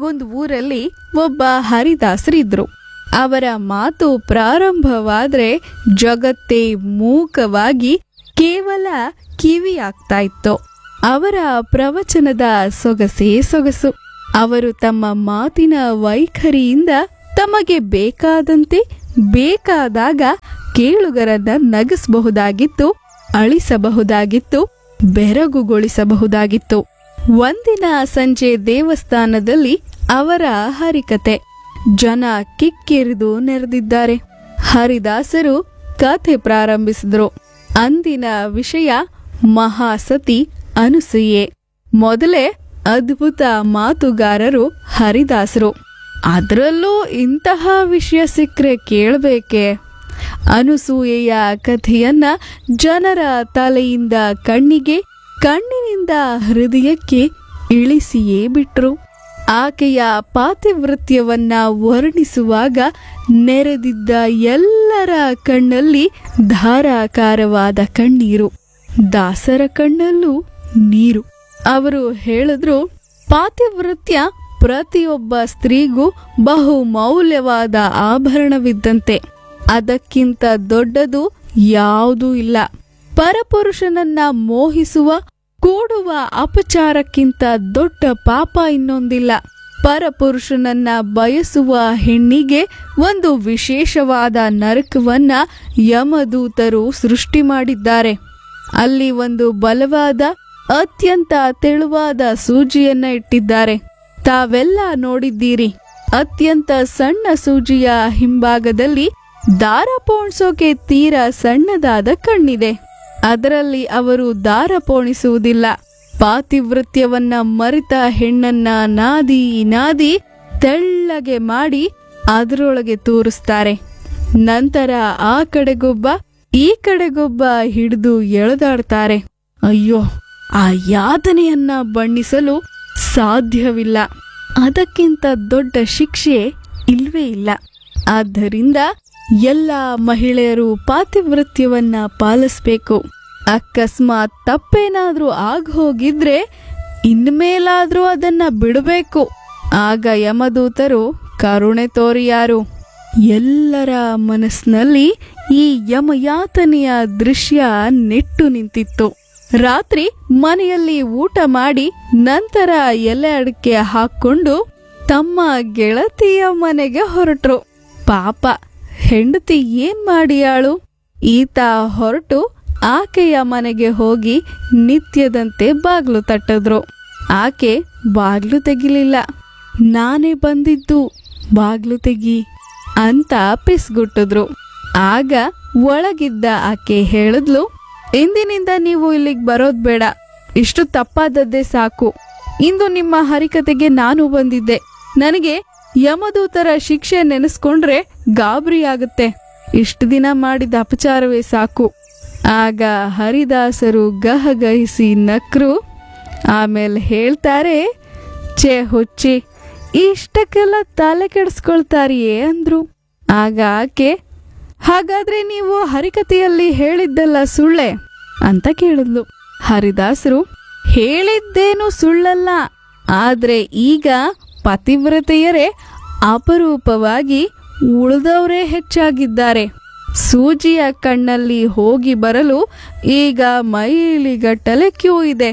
ಒಂದು ಊರಲ್ಲಿ ಒಬ್ಬ ಹರಿದಾಸರಿದ್ರು ಅವರ ಮಾತು ಪ್ರಾರಂಭವಾದ್ರೆ ಜಗತ್ತೇ ಮೂಕವಾಗಿ ಕೇವಲ ಕಿವಿಯಾಗ್ತಾ ಇತ್ತು ಅವರ ಪ್ರವಚನದ ಸೊಗಸೇ ಸೊಗಸು ಅವರು ತಮ್ಮ ಮಾತಿನ ವೈಖರಿಯಿಂದ ತಮಗೆ ಬೇಕಾದಂತೆ ಬೇಕಾದಾಗ ಕೇಳುಗರನ್ನ ನಗಿಸಬಹುದಾಗಿತ್ತು ಅಳಿಸಬಹುದಾಗಿತ್ತು ಬೆರಗುಗೊಳಿಸಬಹುದಾಗಿತ್ತು ಒಂದಿನ ಸಂಜೆ ದೇವಸ್ಥಾನದಲ್ಲಿ ಅವರ ಹರಿಕತೆ ಜನ ಕಿಕ್ಕಿರಿದು ನೆರೆದಿದ್ದಾರೆ ಹರಿದಾಸರು ಕಥೆ ಪ್ರಾರಂಭಿಸಿದ್ರು ಅಂದಿನ ವಿಷಯ ಮಹಾಸತಿ ಅನುಸೂಯೆ ಮೊದಲೇ ಅದ್ಭುತ ಮಾತುಗಾರರು ಹರಿದಾಸರು ಅದರಲ್ಲೂ ಇಂತಹ ವಿಷಯ ಸಿಕ್ಕರೆ ಕೇಳಬೇಕೆ ಅನುಸೂಯೆಯ ಕಥೆಯನ್ನ ಜನರ ತಲೆಯಿಂದ ಕಣ್ಣಿಗೆ ಕಣ್ಣಿನಿಂದ ಹೃದಯಕ್ಕೆ ಇಳಿಸಿಯೇ ಬಿಟ್ರು ಆಕೆಯ ಪಾತಿವೃತ್ಯವನ್ನ ವರ್ಣಿಸುವಾಗ ನೆರೆದಿದ್ದ ಎಲ್ಲರ ಕಣ್ಣಲ್ಲಿ ಧಾರಾಕಾರವಾದ ಕಣ್ಣೀರು ದಾಸರ ಕಣ್ಣಲ್ಲೂ ನೀರು ಅವರು ಹೇಳಿದ್ರು ಪಾತಿವೃತ್ಯ ಪ್ರತಿಯೊಬ್ಬ ಸ್ತ್ರೀಗೂ ಬಹು ಮೌಲ್ಯವಾದ ಆಭರಣವಿದ್ದಂತೆ ಅದಕ್ಕಿಂತ ದೊಡ್ಡದು ಯಾವುದೂ ಇಲ್ಲ ಪರಪುರುಷನನ್ನ ಮೋಹಿಸುವ ಕೂಡುವ ಅಪಚಾರಕ್ಕಿಂತ ದೊಡ್ಡ ಪಾಪ ಇನ್ನೊಂದಿಲ್ಲ ಪರಪುರುಷನನ್ನ ಬಯಸುವ ಹೆಣ್ಣಿಗೆ ಒಂದು ವಿಶೇಷವಾದ ನರಕವನ್ನ ಯಮದೂತರು ಸೃಷ್ಟಿ ಮಾಡಿದ್ದಾರೆ ಅಲ್ಲಿ ಒಂದು ಬಲವಾದ ಅತ್ಯಂತ ತೆಳುವಾದ ಸೂಜಿಯನ್ನ ಇಟ್ಟಿದ್ದಾರೆ ತಾವೆಲ್ಲ ನೋಡಿದ್ದೀರಿ ಅತ್ಯಂತ ಸಣ್ಣ ಸೂಜಿಯ ಹಿಂಭಾಗದಲ್ಲಿ ದಾರ ಪೋಣಿಸೋಕೆ ತೀರಾ ಸಣ್ಣದಾದ ಕಣ್ಣಿದೆ ಅದರಲ್ಲಿ ಅವರು ದಾರ ಪೋಣಿಸುವುದಿಲ್ಲ ಪಾತಿವೃತ್ಯವನ್ನ ಮರೆತ ಹೆಣ್ಣನ್ನ ನಾದಿ ನಾದಿ ತೆಳ್ಳಗೆ ಮಾಡಿ ಅದರೊಳಗೆ ತೂರಿಸ್ತಾರೆ ನಂತರ ಆ ಕಡೆಗೊಬ್ಬ ಈ ಕಡೆಗೊಬ್ಬ ಹಿಡಿದು ಎಳೆದಾಡ್ತಾರೆ ಅಯ್ಯೋ ಆ ಯಾತನೆಯನ್ನ ಬಣ್ಣಿಸಲು ಸಾಧ್ಯವಿಲ್ಲ ಅದಕ್ಕಿಂತ ದೊಡ್ಡ ಶಿಕ್ಷೆ ಇಲ್ವೇ ಇಲ್ಲ ಆದ್ದರಿಂದ ಎಲ್ಲ ಮಹಿಳೆಯರು ಪಾತಿವೃತ್ಯವನ್ನ ಪಾಲಿಸ್ಬೇಕು ಅಕಸ್ಮಾತ್ ತಪ್ಪೇನಾದ್ರೂ ಆಗ ಹೋಗಿದ್ರೆ ಇನ್ಮೇಲಾದ್ರೂ ಅದನ್ನ ಬಿಡಬೇಕು ಆಗ ಯಮದೂತರು ಕರುಣೆ ತೋರಿಯಾರು ಎಲ್ಲರ ಮನಸ್ಸಿನಲ್ಲಿ ಈ ಯಮಯಾತನೆಯ ದೃಶ್ಯ ನೆಟ್ಟು ನಿಂತಿತ್ತು ರಾತ್ರಿ ಮನೆಯಲ್ಲಿ ಊಟ ಮಾಡಿ ನಂತರ ಎಲೆ ಅಡಿಕೆ ಹಾಕೊಂಡು ತಮ್ಮ ಗೆಳತಿಯ ಮನೆಗೆ ಹೊರಟ್ರು ಪಾಪ ಹೆಂಡತಿ ಏನ್ ಮಾಡಿಯಾಳು ಈತ ಹೊರಟು ಆಕೆಯ ಮನೆಗೆ ಹೋಗಿ ನಿತ್ಯದಂತೆ ಬಾಗ್ಲು ತಟ್ಟಿದ್ರು ಆಕೆ ಬಾಗ್ಲು ತೆಗಿಲಿಲ್ಲ ನಾನೇ ಬಂದಿದ್ದು ಬಾಗ್ಲು ತೆಗಿ ಅಂತ ಪಿಸ್ಗುಟ್ಟಿದ್ರು ಆಗ ಒಳಗಿದ್ದ ಆಕೆ ಹೇಳಿದ್ಲು ಇಂದಿನಿಂದ ನೀವು ಇಲ್ಲಿಗೆ ಬರೋದ್ ಬೇಡ ಇಷ್ಟು ತಪ್ಪಾದದ್ದೇ ಸಾಕು ಇಂದು ನಿಮ್ಮ ಹರಿಕತೆಗೆ ನಾನು ಬಂದಿದ್ದೆ ನನಗೆ ಯಮದೂತರ ಶಿಕ್ಷೆ ನೆನೆಸ್ಕೊಂಡ್ರೆ ಗಾಬರಿ ಆಗುತ್ತೆ ಇಷ್ಟು ದಿನ ಮಾಡಿದ ಅಪಚಾರವೇ ಸಾಕು ಆಗ ಹರಿದಾಸರು ಗಹಗಹಿಸಿ ನಕ್ರು ಆಮೇಲೆ ಹೇಳ್ತಾರೆ ಛೇ ಹುಚ್ಚಿ ಇಷ್ಟಕ್ಕೆಲ್ಲ ತಲೆ ಕೆಡಿಸ್ಕೊಳ್ತಾರಿಯೇ ಅಂದ್ರು ಆಗ ಆಕೆ ಹಾಗಾದ್ರೆ ನೀವು ಹರಿಕತೆಯಲ್ಲಿ ಹೇಳಿದ್ದಲ್ಲ ಸುಳ್ಳೆ ಅಂತ ಕೇಳಿದ್ಲು ಹರಿದಾಸರು ಹೇಳಿದ್ದೇನು ಸುಳ್ಳಲ್ಲ ಆದ್ರೆ ಈಗ ಪತಿವ್ರತೆಯರೇ ಅಪರೂಪವಾಗಿ ಉಳಿದವರೇ ಹೆಚ್ಚಾಗಿದ್ದಾರೆ ಸೂಜಿಯ ಕಣ್ಣಲ್ಲಿ ಹೋಗಿ ಬರಲು ಈಗ ಮೈಲಿಗಟ್ಟಲೆ ಕ್ಯೂ ಇದೆ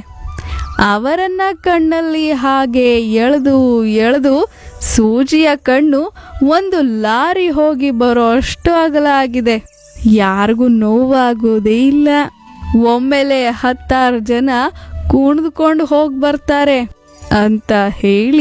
ಅವರನ್ನ ಕಣ್ಣಲ್ಲಿ ಹಾಗೆ ಎಳೆದು ಎಳೆದು ಸೂಜಿಯ ಕಣ್ಣು ಒಂದು ಲಾರಿ ಹೋಗಿ ಬರೋ ಅಷ್ಟು ಅಗಲ ಆಗಿದೆ ಯಾರಿಗೂ ನೋವಾಗೋದೇ ಇಲ್ಲ ಒಮ್ಮೆಲೆ ಹತ್ತಾರು ಜನ ಕುಣಿದುಕೊಂಡು ಹೋಗಿ ಬರ್ತಾರೆ ಅಂತ ಹೇಳಿ